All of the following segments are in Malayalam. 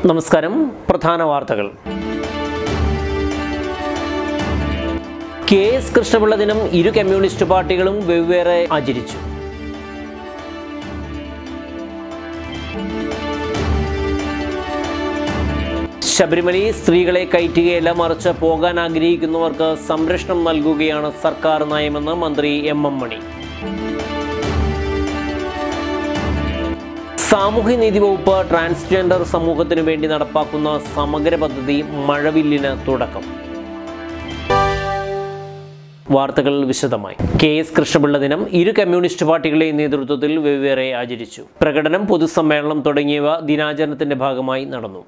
നമസ്കാരം പ്രധാന വാർത്തകൾ കെ എസ് കൃഷ്ണപിള്ള ദിനം ഇരു കമ്മ്യൂണിസ്റ്റ് പാർട്ടികളും വെവ്വേറെ ആചരിച്ചു ശബരിമലയിൽ സ്ത്രീകളെ കയറ്റുകയല്ല മറിച്ച് പോകാൻ ആഗ്രഹിക്കുന്നവർക്ക് സംരക്ഷണം നൽകുകയാണ് സർക്കാർ നയമെന്ന് മന്ത്രി എം എം മണി സാമൂഹ്യനീതി വകുപ്പ് ട്രാൻസ്ജെൻഡർ സമൂഹത്തിനു വേണ്ടി നടപ്പാക്കുന്ന സമഗ്ര പദ്ധതി മഴവില്ലിന് തുടക്കം വാർത്തകൾ വിശദമായി കെ എസ് കൃഷ്ണപിള്ള ദിനം ഇരു കമ്മ്യൂണിസ്റ്റ് പാർട്ടികളുടെയും നേതൃത്വത്തിൽ വെവ്വേറെ ആചരിച്ചു പ്രകടനം പൊതുസമ്മേളനം തുടങ്ങിയവ ദിനാചരണത്തിന്റെ ഭാഗമായി നടന്നു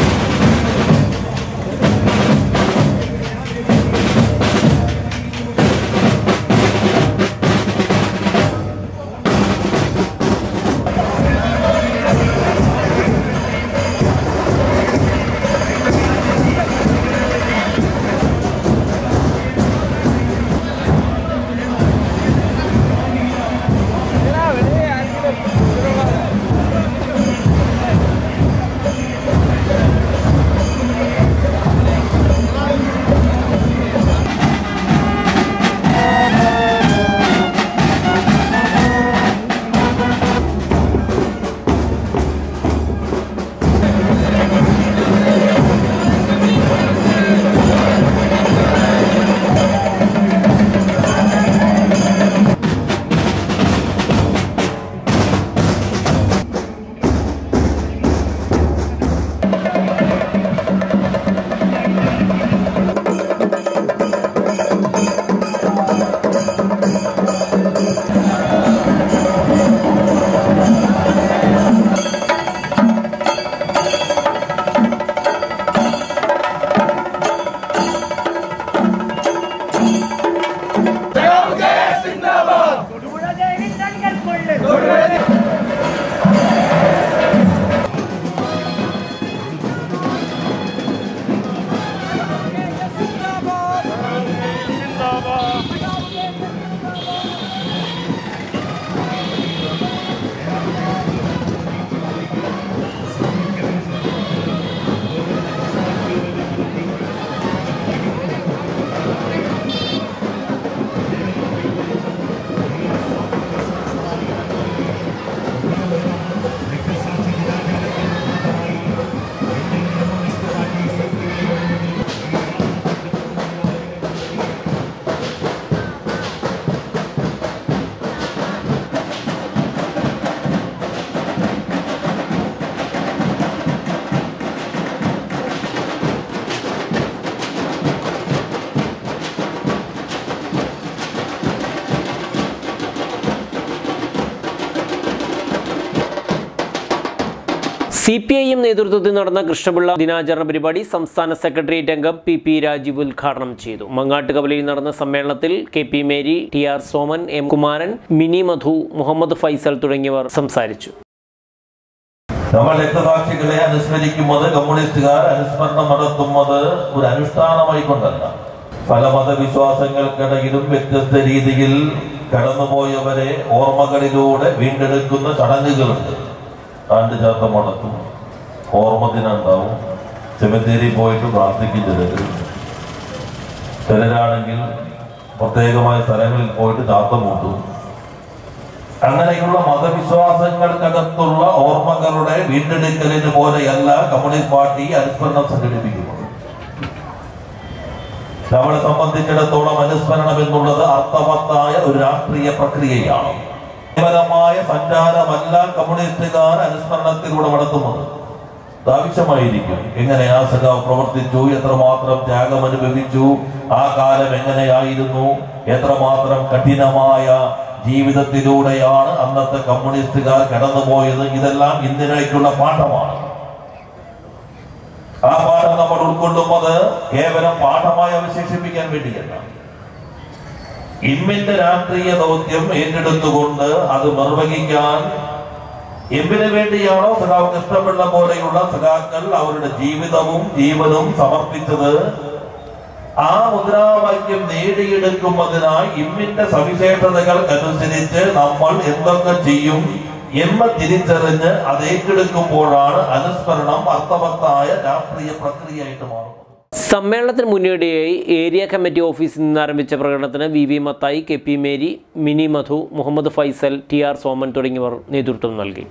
തൊടുപുഴയിൽ തങ്ങൾ കൊള്ളു സി പി ഐ എം നേതൃത്വത്തിൽ നടന്ന കൃഷ്ണപിള്ള ദിനാചരണ പരിപാടി സംസ്ഥാന സെക്രട്ടേറിയറ്റ് അംഗം പി പി രാജീവ് ഉദ്ഘാടനം ചെയ്തു മങ്ങാട്ടുകവലയിൽ നടന്ന സമ്മേളനത്തിൽ K P Mary T R Soman M Kumaran Mini Madhu Muhammad Faisal തുടങ്ങിയവർ സംസാരിച്ചു നമ്മൾ രക്തസാക്ഷികളെ അനുസ്മരിക്കുന്നത് കമ്മ്യൂണിസ്റ്റുകാർ അനുസ്മരണം നടത്തുന്നത് ഒരു അനുഷ്ഠാനമായി കൊണ്ടല്ല പല മതവിശ്വാസങ്ങൾക്കിടയിലും വ്യത്യസ്ത രീതിയിൽ കടന്നുപോയവരെ ഓർമ്മകളിലൂടെ വീണ്ടെടുക്കുന്ന ചടങ്ങുകളുണ്ട് ആണ്ടുചാത്തം നടത്തും ഓർമ്മ ദിനം ഉണ്ടാവും സെമിത്തേരി പോയിട്ട് പ്രാർത്ഥിക്കും ചിലര് ചിലരാണെങ്കിൽ പ്രത്യേകമായ സ്ഥലങ്ങളിൽ പോയിട്ട് ചാത്തം കൂട്ടും അങ്ങനെയുള്ള മതവിശ്വാസങ്ങൾക്കകത്തുള്ള ഓർമ്മകളുടെ വീണ്ടെടുക്കലിന് പോലെയല്ല കമ്മ്യൂണിസ്റ്റ് പാർട്ടി അനുസ്മരണം സംഘടിപ്പിക്കുന്നത് നമ്മളെ സംബന്ധിച്ചിടത്തോളം അനുസ്മരണം എന്നുള്ളത് അർത്ഥവത്തായ ഒരു രാഷ്ട്രീയ പ്രക്രിയയാണ് കേവലമായ സഞ്ചാരമല്ല കമ്മ്യൂണിസ്റ്റുകാർ അനുസ്മരണത്തിലൂടെ നടത്തുന്നത് ഇത് ആവശ്യമായിരിക്കും എങ്ങനെ ആ സഖാവ് പ്രവർത്തിച്ചു എത്രമാത്രം ത്യാഗം അനുഭവിച്ചു ആ കാലം എങ്ങനെയായിരുന്നു എത്രമാത്രം കഠിനമായ ജീവിതത്തിലൂടെയാണ് അന്നത്തെ കമ്മ്യൂണിസ്റ്റുകാർ കടന്നുപോയത് ഇതെല്ലാം ഇന്ത്യയിലേക്കുള്ള പാഠമാണ് ആ പാഠം നമ്മൾ ഉൾക്കൊള്ളുന്നത് കേവലം പാഠമായി അവശേഷിപ്പിക്കാൻ വേണ്ടിയല്ല ഇമ്മിന്റെ രാഷ്ട്രീയ ദൗത്യം ഏറ്റെടുത്തുകൊണ്ട് അത് നിർവഹിക്കാൻ എന്തിനു വേണ്ടിയാണോ സഖാവ് കൃഷ്ണപിള്ള പോലെയുള്ള സഖാക്കൾ അവരുടെ ജീവിതവും ജീവനും സമർപ്പിച്ചത് ആ മുദ്രാവാക്യം നേടിയെടുക്കുന്നതിനായി ഇമ്മിന്റെ സവിശേഷതകൾക്കനുസരിച്ച് നമ്മൾ എന്തൊക്കെ ചെയ്യും എന്ന് തിരിച്ചറിഞ്ഞ് അത് ഏറ്റെടുക്കുമ്പോഴാണ് അനുസ്മരണം അർത്ഥവത്തായ രാഷ്ട്രീയ പ്രക്രിയയായിട്ട് മാറുന്നത് സമ്മേളനത്തിന് മുന്നോടിയായി ഏരിയ കമ്മിറ്റി ഓഫീസിൽ നിന്ന് ആരംഭിച്ച പ്രകടനത്തിന് V V Mathai K P Mary Mini Madhu Muhammad Faisal T R Soman തുടങ്ങിയവർ നേതൃത്വം നൽകി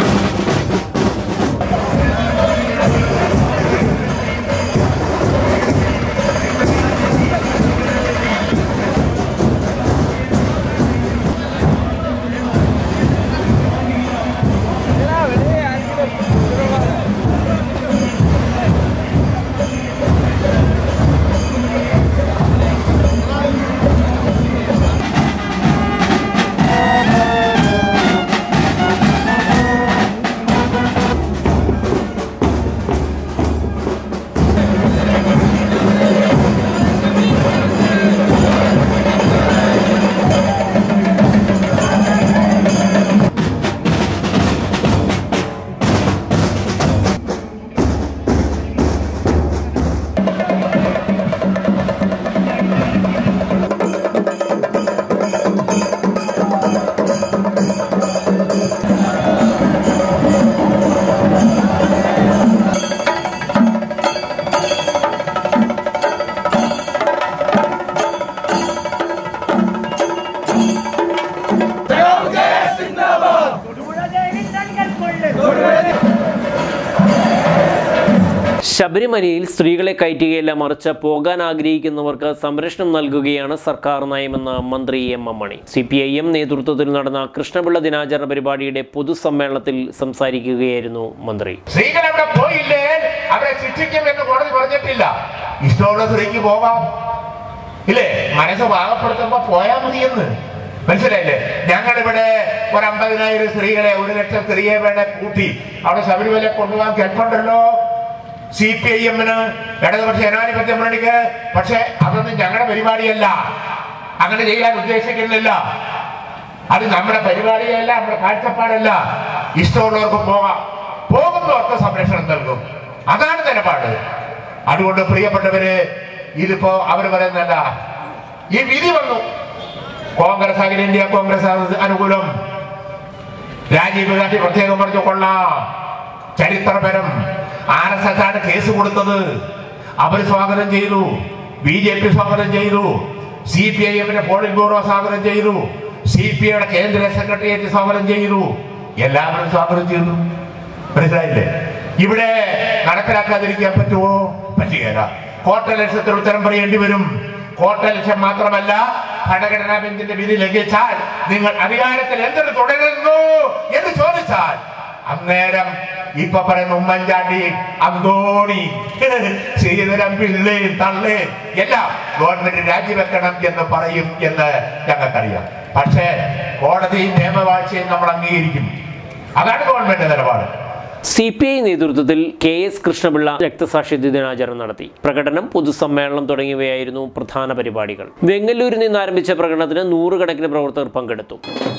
ശബരിമലയിൽ സ്ത്രീകളെ കയറ്റുകയല്ല മറിച്ച് പോകാൻ ആഗ്രഹിക്കുന്നവർക്ക് സംരക്ഷണം നൽകുകയാണ് സർക്കാർ നയമെന്ന് മന്ത്രി M M Mani C P I M നേതൃത്വത്തിൽ നടന്ന കൃഷ്ണപിള്ള ദിനാചരണ പരിപാടിയുടെ പൊതുസമ്മേളനത്തിൽ സംസാരിക്കുകയായിരുന്നു മന്ത്രി സ്ത്രീകൾ അവിടെ പോയില്ലേ അവരെ ശിക്ഷിക്കും എന്ന് കോടതി പറഞ്ഞിട്ടില്ല ഇഷ്ടമുള്ള സ്ത്രീക്ക് പോകാം ഇല്ലേ മനസ്സ് പാകപ്പെടുത്തുമ്പോ പോയാ മതിയെന്ന് മനസ്സിലായില്ലേ ഞങ്ങളിവിടെ ഒരു അമ്പതിനായിരം സ്ത്രീകളെ ഒരു ലക്ഷം സ്ത്രീയെ വേണേ കൂട്ടി അവിടെ ശബരിമല കൊണ്ടുപോകാൻ കേൾപ്പുണ്ടല്ലോ സി പി ഐ എമ്മിന് ഇടതുപക്ഷ ജനാധിപത്യ മുന്നണിക്ക് പക്ഷെ അതൊന്നും ഞങ്ങളുടെ പരിപാടിയല്ല അങ്ങനെ ചെയ്യാൻ ഉദ്ദേശിക്കുന്നില്ല അത് നമ്മുടെ പരിപാടിയല്ല നമ്മുടെ കാഴ്ചപ്പാടല്ല ഇഷ്ടമുള്ളവർക്ക് പോകാം പോകുന്നവർക്ക് സംരക്ഷണം നൽകും അതാണ് നിലപാട് അതുകൊണ്ട് പ്രിയപ്പെട്ടവര് ഇതിപ്പോ അവർ പറയുന്നല്ല ഈ വിധി വന്നു കോൺഗ്രസ് അഖിലേന്ത്യാ കോൺഗ്രസ് അനുകൂലം രാജീവ് ഗാന്ധി പ്രത്യേകം പറഞ്ഞു കൊള്ളാം ചരിത്രപരം ആർ എസ് എസ് ആണ് കേസ് കൊടുത്തത് അവർ സ്വാഗതം ചെയ്തു ബി ജെ പി സ്വാഗതം ചെയ്തു സി പി ഐ എമ്മിന്റെ പോളിറ്റ് ബ്യൂറോ സ്വാഗതം ചെയ്തു സി പി ഐയുടെ കേന്ദ്ര സെക്രട്ടേറിയറ്റ് സ്വാഗതം ചെയ്തു എല്ലാവരും സ്വാഗതം ചെയ്തു മനസ്സിലായില്ലേ ഇവിടെ നടപ്പിലാക്കാതിരിക്കാൻ പറ്റുമോ പറ്റുകയില്ല കോട്ട ലക്ഷ്യത്തിൽ ഉത്തരം പറയേണ്ടി വരും കോട്ട ലക്ഷ്യം മാത്രമല്ല ഭരണഘടനാ ബെഞ്ചിന്റെ വിധി ലംഘിച്ചാൽ നിങ്ങൾ അധികാരത്തിൽ എന്തിനു തുടരുന്നു എന്ന് ചോദിച്ചാൽ അന്നേരം ഇപ്പൊ പറയുന്ന ഉമ്മൻചാണ്ടി അന്തോണി ശ്രീധരൻ പിള്ളയും തള്ളയും എല്ലാം ഗവൺമെന്റ് രാജിവെക്കണം എന്ന് പറയും എന്ന് ഞങ്ങൾക്കറിയാം പക്ഷേ കോടതി നിയമവാഴ്ചയും നമ്മൾ അംഗീകരിക്കും അതാണ് ഗവൺമെന്റ് നിലപാട് സി പി ഐ നേതൃത്വത്തിൽ കെ എസ് കൃഷ്ണപിള്ള രക്തസാക്ഷി ദിനാചരണം നടത്തി പ്രകടനം പൊതുസമ്മേളനം തുടങ്ങിയവയായിരുന്നു പ്രധാന പരിപാടികൾ വെങ്ങല്ലൂരിൽ നിന്ന് ആരംഭിച്ച പ്രകടനത്തിന് നൂറുകണക്കിന് പ്രവർത്തകർ പങ്കെടുത്തു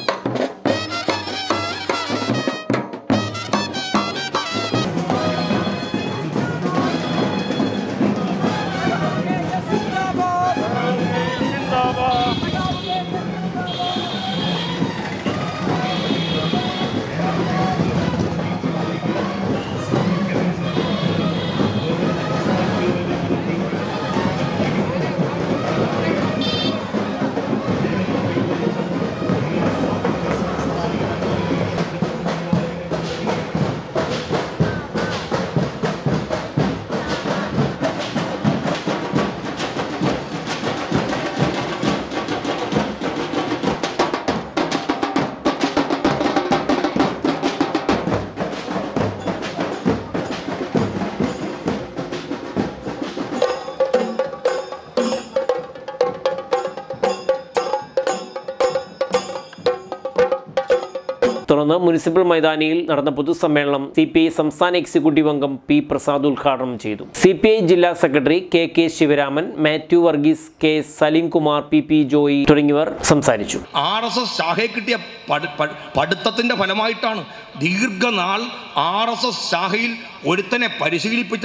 തുടർന്ന് മുനിസിപ്പൽ മൈതാനിയിൽ നടന്ന പൊതുസമ്മേളനം സി പി ഐ സംസ്ഥാന എക്സിക്യൂട്ടീവ് അംഗം പി പ്രസാദ് ഉദ്ഘാടനം ചെയ്തു സി പി ഐ ജില്ലാ secretary K K Sivaraman Mathew Varghese K Salimkumar P P Joy തുടങ്ങിയവർ സംസാരിച്ചു ആർ എസ് എസ് ശാഖയെ കിട്ടിയ പഠി- പഠി- പഠിത്തത്തിന്റെ ഫലമായിട്ടാണ് ദീർഘനാൾ ആർ എസ് എസ് ശാഖയിൽ ഒരുത്തനെ പരിശീലിപ്പിച്ചപ്പോൾ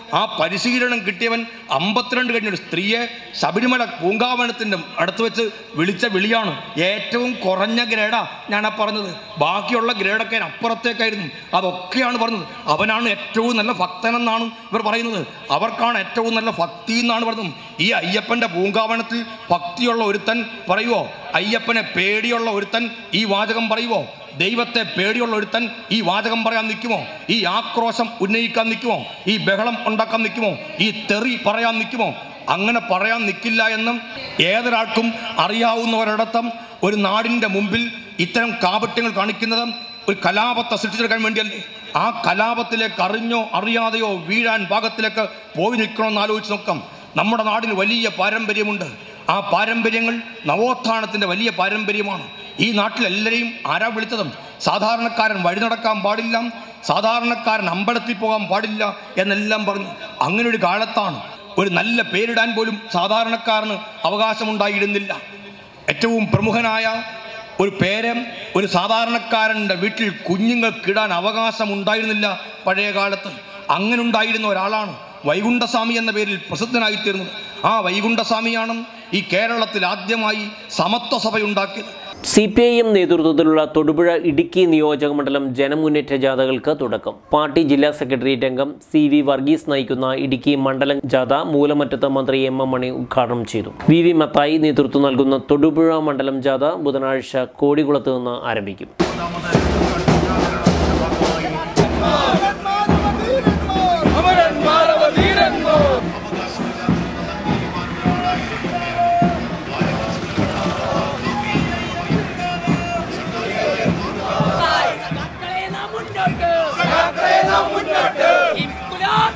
ആ പരിശീലനം കിട്ടിയവൻ അമ്പത്തിരണ്ട് കഴിഞ്ഞ ഒരു സ്ത്രീയെ ശബരിമല പൂങ്കാവനത്തിൻ്റെ അടുത്ത് വെച്ച് വിളിച്ച വിളിയാണ് ഏറ്റവും കുറഞ്ഞ ഗ്രേഡാ ഞാൻ ആ പറഞ്ഞത് ബാക്കിയുള്ള ഗ്രേഡൊക്കെ അതിന് അപ്പുറത്തേക്കായിരുന്നു അതൊക്കെയാണ് പറഞ്ഞത് അവനാണ് ഏറ്റവും നല്ല ഭക്തനെന്നാണ് ഇവർ പറയുന്നത് അവർക്കാണ് ഏറ്റവും നല്ല ഭക്തി എന്നാണ് പറയുന്നത് ഈ അയ്യപ്പൻ്റെ പൂങ്കാവനത്തിൽ ഭക്തിയുള്ള ഒരുത്തൻ പറയുവോ അയ്യപ്പനെ പേടിയുള്ള ഒരുത്തൻ ഈ വാചകം പറയുവോ ദൈവത്തെ പേടിയുള്ള ഒരുത്തൻ ഈ വാചകം പറയാൻ നിൽക്കുമോ ഈ ആക്രോശം ഉന്നയിക്കാൻ നിൽക്കുമോ ഈ ബഹളം ഉണ്ടാക്കാൻ നിൽക്കുമോ ഈ തെറി പറയാൻ നിൽക്കുമോ അങ്ങനെ പറയാൻ നിൽക്കില്ല എന്നും ഏതൊരാൾക്കും അറിയാവുന്നവരിടത്തും ഒരു നാടിൻ്റെ മുമ്പിൽ ഇത്തരം കാപട്യങ്ങൾ കാണിക്കുന്നത് ഒരു കലാപത്തെ സൃഷ്ടിച്ചെടുക്കാൻ വേണ്ടിയല്ലേ ആ കലാപത്തിലേക്ക് അറിഞ്ഞോ അറിയാതെയോ വീഴാൻ പാകത്തിലേക്ക് പോയി നിൽക്കണമെന്ന് ആലോചിച്ച് നോക്കാം നമ്മുടെ നാടിന് വലിയ പാരമ്പര്യമുണ്ട് ആ പാരമ്പര്യങ്ങൾ നവോത്ഥാനത്തിൻ്റെ വലിയ പാരമ്പര്യമാണ് ഈ നാട്ടിലെല്ലാവരെയും ആരാ വിളിച്ചതും സാധാരണക്കാരൻ വഴി നടക്കാൻ പാടില്ല സാധാരണക്കാരൻ അമ്പലത്തിൽ പോകാൻ പാടില്ല എന്നെല്ലാം പറഞ്ഞു അങ്ങനെ ഒരു കാലത്താണ് ഒരു നല്ല പേരിടാൻ പോലും സാധാരണക്കാരന് അവകാശമുണ്ടായിരുന്നില്ല ഏറ്റവും പ്രമുഖനായ ഒരു പേര് ഒരു സാധാരണക്കാരൻ്റെ വീട്ടിൽ കുഞ്ഞുങ്ങൾക്കിടാൻ അവകാശമുണ്ടായിരുന്നില്ല പഴയ കാലത്ത് അങ്ങനെ ഉണ്ടായിരുന്ന ഒരാളാണ് വൈകുണ്ഠസ്വാമി എന്ന പേരിൽ പ്രസിദ്ധനായിത്തീർന്നത് ആ വൈകുണ്ഠസ്വാമിയാണ് ഈ കേരളത്തിൽ ആദ്യമായി സമത്വ സഭയുണ്ടാക്കിയത് സി പി ഐ എം നേതൃത്വത്തിലുള്ള തൊടുപുഴ ഇടുക്കി നിയോജക മണ്ഡലം ജനമുന്നേറ്റ ജാഥകൾക്ക് തുടക്കം പാർട്ടി ജില്ലാ സെക്രട്ടേറിയറ്റ് അംഗം സി വി വർഗീസ് നയിക്കുന്ന ഇടുക്കി മണ്ഡലം ജാഥ മൂലമറ്റത്ത് മന്ത്രി എം എം മണി ഉദ്ഘാടനം ചെയ്തു വി വി മത്തായി നേതൃത്വം നൽകുന്ന തൊടുപുഴ മണ്ഡലം ജാഥ ബുധനാഴ്ച കോടികുളത്ത് നിന്ന് ആരംഭിക്കും സഖാക്കളെ നാം മുന്നോട്ട് സഖാക്കളെ നാം മുന്നോട്ട് ഇൻകുലാബ്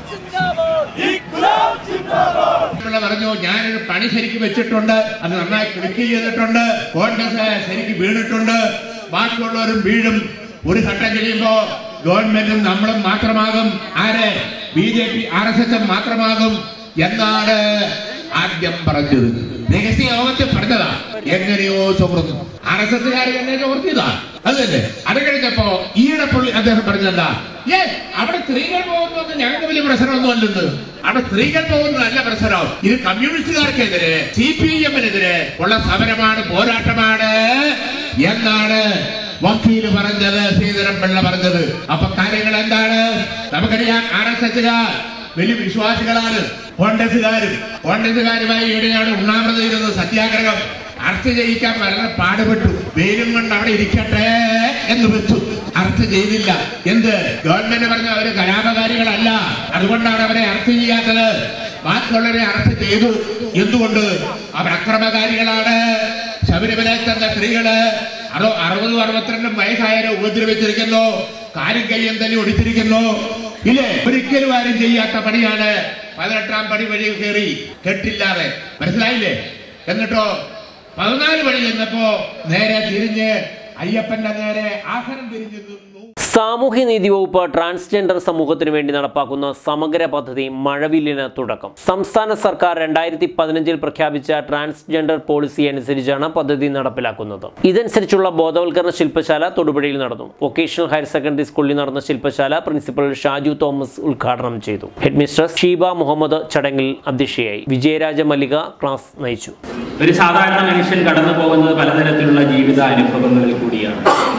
സിന്ദാബാദ് പിള്ള പറഞ്ഞു ഞാനൊരു പണി ശരിക്ക് വെച്ചിട്ടുണ്ട് അത് നന്നായി ക്ലിക്ക് ചെയ്തിട്ടുണ്ട് കോൺഗ്രസ് ശരിക്ക് വീണിട്ടുണ്ട് ബാക്കിയുള്ളവരും വീഴും ഒരു ഘട്ടം കഴിയുമ്പോ ഗവൺമെന്റും നമ്മളും മാത്രമാകും ആര് B J P R S എസും മാത്രമാകും എന്നാണ് ആദ്യം പറഞ്ഞത് രഹസ്യ യോഗത്തിൽ പറഞ്ഞതാ എങ്ങനെയോ സുഹൃത്തു ആർ എസ് എസുകാർ എന്നെ ചോർത്തിയതാ അത് തന്നെ അത് കഴിഞ്ഞപ്പോ ഈയിടെ പുള്ളി അദ്ദേഹം പറഞ്ഞെന്താ ഏ അവിടെ സ്ത്രീകൾ പോകുന്നത് ഞങ്ങൾക്ക് വലിയ പ്രശ്നമൊന്നും അല്ലെന്ന് അവിടെ സ്ത്രീകൾ പോകുന്നതല്ല പ്രശ്നം ഇത് കമ്മ്യൂണിസ്റ്റുകാർക്കെതിരെ സി പി എമ്മിനെതിരെ ഉള്ള സമരമാണ് പോരാട്ടമാണ് എന്നാണ് വക്കീല് പറഞ്ഞത് ശ്രീധരൻ പിള്ള പറഞ്ഞത് അപ്പൊ കാര്യങ്ങൾ എന്താണ് നമുക്കറിയാം ആർ എസ് എസുകാർ വലിയ വിശ്വാസികളാണ് കോൺഗ്രസുകാരും കോൺഗ്രസുകാരുമായി ഇവിടെയാണ് ഉണ്ണാമൃത ഇരുന്നത് സത്യാഗ്രഹം അർച്ച ചെയ്യിക്കാൻ വളരെ പാടുപെട്ടു വെയിലും കൊണ്ട് അവിടെ ഇരിക്കട്ടെ എന്ന് വെച്ചു അർച്ച ചെയ്തില്ല എന്ത് ഗവൺമെന്റ് പറഞ്ഞ അവര് കലാപകാരികളല്ല അതുകൊണ്ടാണ് അവരെ അർച്ച ചെയ്യാത്തത് ബാക്കിയുള്ളവരെ അറസ്റ്റ് ചെയ്തു എന്തുകൊണ്ട് അവർ അക്രമകാരികളാണ് ശബരിമലയിൽ ചെന്ന സ്ത്രീകള് അറു അറുപതും അറുപത്തിരണ്ടും വയസ്സായവരെ ഉപദ്രവിച്ചിരിക്കുന്നു കാലും കയ്യും തന്നെ ഒടിച്ചിരിക്കുന്നു ഇല്ലേ ഒരിക്കലും ആരും ചെയ്യാത്ത പണിയാണ് പതിനെട്ടാം പടി വഴി കയറി കെട്ടില്ലാതെ മനസ്സിലായില്ലേ എന്നിട്ടോ പതിനാല് പടി ചെന്നപ്പോ നേരെ തിരിഞ്ഞ് അയ്യപ്പന്റെ നേരെ ആസനം തിരിഞ്ഞു നിന്നു സാമൂഹ്യനീതി വകുപ്പ് ട്രാൻസ്ജെൻഡർ സമൂഹത്തിനു വേണ്ടി നടപ്പാക്കുന്ന സമഗ്ര പദ്ധതി മഴവില്ലിന് തുടക്കം സംസ്ഥാന സർക്കാർ രണ്ടായിരത്തി പതിനഞ്ചിൽ പ്രഖ്യാപിച്ച ട്രാൻസ്ജെൻഡർ പോളിസി അനുസരിച്ചാണ് പദ്ധതി നടപ്പിലാക്കുന്നത് ഇതനുസരിച്ചുള്ള ബോധവൽക്കരണ ശില്പശാല തൊടുപുഴയിൽ നടന്നു വൊക്കേഷണൽ ഹയർ സെക്കൻഡറി സ്കൂളിൽ നടന്ന ശില്പശാല പ്രിൻസിപ്പൽ ഷാജു തോമസ് ഉദ്ഘാടനം ചെയ്തു ഹെഡ് മിസ്ട്രസ് ഷീബ മുഹമ്മദ് ചടങ്ങിൽ അധ്യക്ഷയായി വിജയരാജ മല്ലിക ക്ലാസ് നയിച്ചു ഒരു സാധാരണ മനുഷ്യൻ കടന്നു പോകുന്നത് പലതരത്തിലുള്ള ജീവിത അനുഭവങ്ങളിൽ കൂടിയാണ്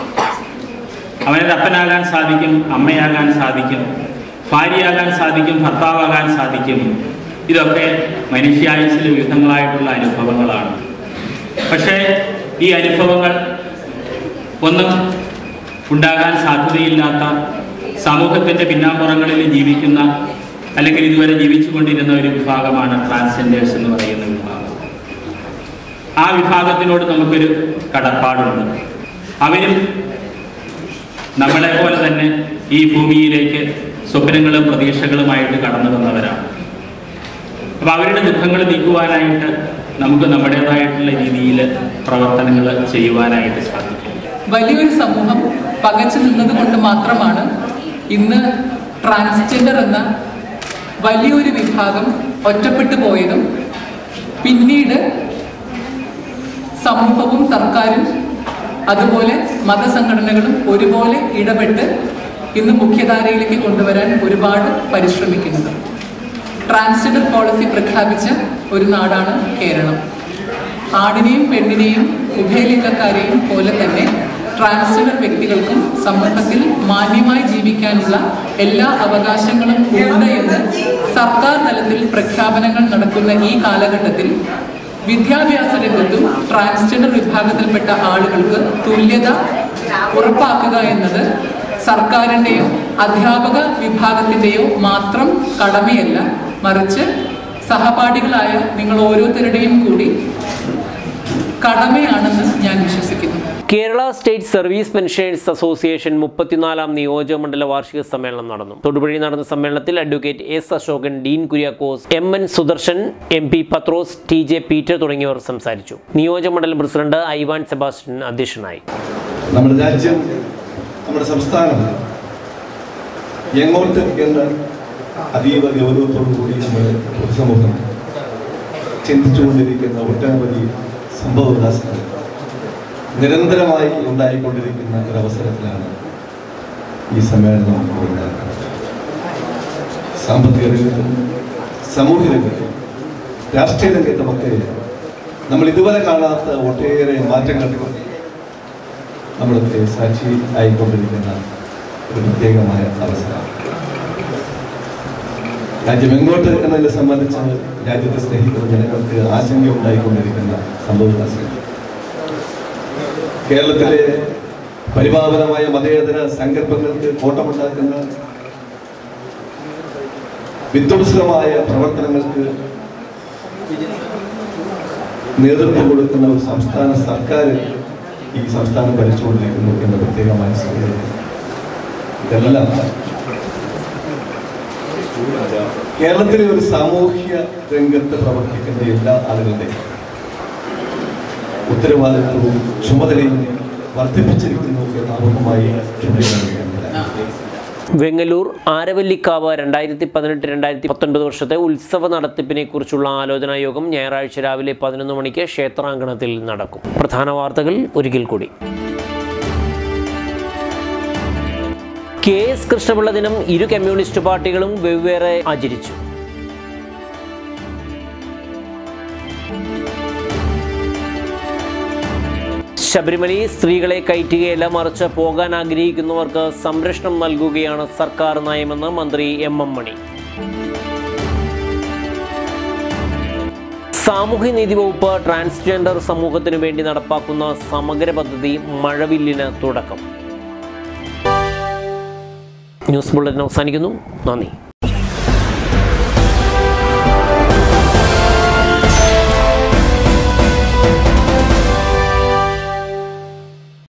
അവന് അപ്പനാകാൻ സാധിക്കും അമ്മയാകാൻ സാധിക്കും ഭാര്യയാകാൻ സാധിക്കും ഭർത്താവാകാൻ സാധിക്കും ഇതൊക്കെ മനുഷ്യായുസിലെ വിവിധങ്ങളായിട്ടുള്ള അനുഭവങ്ങളാണ് പക്ഷേ ഈ അനുഭവങ്ങൾ ഒന്നും ഉണ്ടാകാൻ സാധ്യതയില്ലാത്ത സമൂഹത്തിൻ്റെ പിന്നാമ്പുറങ്ങളിൽ ജീവിക്കുന്ന അല്ലെങ്കിൽ ഇതുവരെ ജീവിച്ചുകൊണ്ടിരുന്ന ഒരു വിഭാഗമാണ് ട്രാൻസ്ജെൻഡേഴ്സ് എന്ന് പറയുന്ന വിഭാഗം ആ വിഭാഗത്തിനോട് നമുക്കൊരു കടപ്പാടുണ്ട് അവരും നമ്മളെ പോലെ തന്നെ ഈ ഭൂമിയിലേക്ക് സ്വപ്നങ്ങളും പ്രതീക്ഷകളുമായിട്ട് കടന്നു വന്നവരാണ് അപ്പോൾ അവരുടെ ദുഃഖങ്ങൾ നീക്കുവാനായിട്ട് നമുക്ക് നമ്മുടേതായിട്ടുള്ള രീതിയിൽ പ്രവർത്തനങ്ങൾ ചെയ്യുവാനായിട്ട് സാധിക്കും വലിയൊരു സമൂഹം പകച്ചു നിന്നത് കൊണ്ട് മാത്രമാണ് ഇന്ന് ട്രാൻസ്ജെൻഡർ എന്ന വലിയൊരു വിഭാഗം ഒറ്റപ്പെട്ടു പോയതും പിന്നീട് സമൂഹവും സർക്കാരും അതുപോലെ മതസംഘടനകളും ഒരുപോലെ ഇടപെട്ട് ഇന്ന് മുഖ്യധാരയിലേക്ക് കൊണ്ടുവരാൻ ഒരുപാട് പരിശ്രമിക്കുന്നത് ട്രാൻസ്ജെൻഡർ പോളിസി പ്രഖ്യാപിച്ച ഒരു നാടാണ് കേരളം ആണിനെയും പെണ്ണിനെയും ഉഭയലിംഗക്കാരെയും പോലെ തന്നെ ട്രാൻസ്ജെൻഡർ വ്യക്തികൾക്കും സമൂഹത്തിൽ മാന്യമായി ജീവിക്കാനുള്ള എല്ലാ അവകാശങ്ങളും ഉണ്ട് എന്ന് സർക്കാർ തലത്തിൽ പ്രഖ്യാപനങ്ങൾ നടക്കുന്ന ഈ കാലഘട്ടത്തിൽ വിദ്യാഭ്യാസ രംഗത്തും ട്രാൻസ്ജെൻഡർ വിഭാഗത്തിൽപ്പെട്ട ആളുകൾക്ക് തുല്യത ഉറപ്പാക്കുക എന്നത് സർക്കാരിൻ്റെയോ അധ്യാപക വിഭാഗത്തിൻ്റെയോ മാത്രം കടമയല്ല മറിച്ച് സഹപാഠികളായ നിങ്ങൾ ഓരോരുത്തരുടെയും കൂടി കടമയാണെന്ന് ഞാൻ വിശ്വസിക്കുന്നു Kerala state service pensioners association മുപ്പത്തിനാലാം നിയോജകമണ്ഡല വാർഷിക സമ്മേളനം നടന്നു തൊടുപുഴയിൽ നടന്ന സമ്മേളനത്തിൽ advocate S Asokan Dean Kuriakose M N Sudarshan M P Pathrose T J Peter തുടങ്ങിയവർ സംസാരിച്ചു നിയോജകമണ്ഡലം പ്രസിഡന്റ് ഐവാൻ സെബാസ്റ്റ്യൻ അധ്യക്ഷനായി നമ്മുടെ രാജ്യം നമ്മുടെ സംസ്ഥാനം എങ്ങോട്ട് എന്ന് അതീവ ഗൗരവത്തോടു കൂടി നമ്മുടെ പൊതുസമൂഹം ചിന്തിച്ചുകൊണ്ടിരിക്കുന്ന ഒട്ടനവധി സംഭവവികാസങ്ങൾ നിരന്തരമായി ഉണ്ടായിക്കൊണ്ടിരിക്കുന്ന ഒരവസരത്തിലാണ് ഈ സമ്മേളനം ഉണ്ടാക്കുന്നത് സാമ്പത്തിക രംഗത്തും സാമൂഹ്യ രംഗത്തും രാഷ്ട്രീയ രംഗത്തുമൊക്കെ നമ്മൾ ഇതുവരെ കാണാത്ത ഒട്ടേറെ മാറ്റങ്ങൾ നമ്മളൊക്കെ സാക്ഷി ആയിക്കൊണ്ടിരിക്കുന്ന ഒരു പ്രത്യേകമായ അവസരമാണ് രാജ്യം എങ്ങോട്ട് എന്നതിനെ സംബന്ധിച്ച് രാജ്യത്തെ സ്നേഹിക്കുന്ന ജനങ്ങൾക്ക് ആശങ്ക ഉണ്ടായിക്കൊണ്ടിരിക്കുന്ന സംഭവവികാസങ്ങൾ കേരളത്തിലെ പരിപാവനമായ മതേതര സങ്കല്പങ്ങൾക്ക് കോട്ടമുണ്ടാക്കുന്ന വിധ്വംസകമായ പ്രവർത്തനങ്ങൾക്ക് നേതൃത്വം കൊടുക്കുന്ന ഒരു സംസ്ഥാന സർക്കാർ ഈ സംസ്ഥാനം ഭരിച്ചുകൊണ്ടിരിക്കുന്നു എന്ന പ്രത്യേകമായ സാഹചര്യം ഇതെല്ലാം കേരളത്തിലെ ഒരു സാമൂഹ്യ രംഗത്ത് പ്രവർത്തിക്കുന്ന എല്ലാ ആളുകളുടെയും ഉത്തരവാദിത്വവും ചുമതലയും വർദ്ധിപ്പിച്ചിരിക്കുന്നു എന്ന അപൂർവമായി ചൂണ്ടിക്കാണിക്കുകയാണ് വെങ്ങലൂർ ആരവല്ലിക്കാവ് രണ്ടായിരത്തി പതിനെട്ട് രണ്ടായിരത്തി പത്തൊൻപത് വർഷത്തെ ഉത്സവ നടത്തിപ്പിനെ കുറിച്ചുള്ള ആലോചനാ യോഗം ഞായറാഴ്ച രാവിലെ പതിനൊന്ന് മണിക്ക് ക്ഷേത്രാങ്കണത്തിൽ നടക്കും പ്രധാന വാർത്തകൾ ഒരിക്കൽ കൂടി കെ എസ് കൃഷ്ണപിള്ള ദിനം ഇരു കമ്മ്യൂണിസ്റ്റ് പാർട്ടികളും വെവ്വേറെ ആചരിച്ചു ശബരിമലയിൽ സ്ത്രീകളെ കയറ്റുകയല്ല മറിച്ച് പോകാൻ ആഗ്രഹിക്കുന്നവർക്ക് സംരക്ഷണം നൽകുകയാണ് സർക്കാർ നയമെന്ന് മന്ത്രി എം എം മണി സാമൂഹ്യനീതി വകുപ്പ് ട്രാൻസ്ജെൻഡർ സമൂഹത്തിനു വേണ്ടി നടപ്പാക്കുന്ന സമഗ്ര പദ്ധതി മഴവില്ലിന് തുടക്കം ന്യൂസ് ബുള്ളറ്റിൻ അവസാനിക്കുന്നു നന്ദി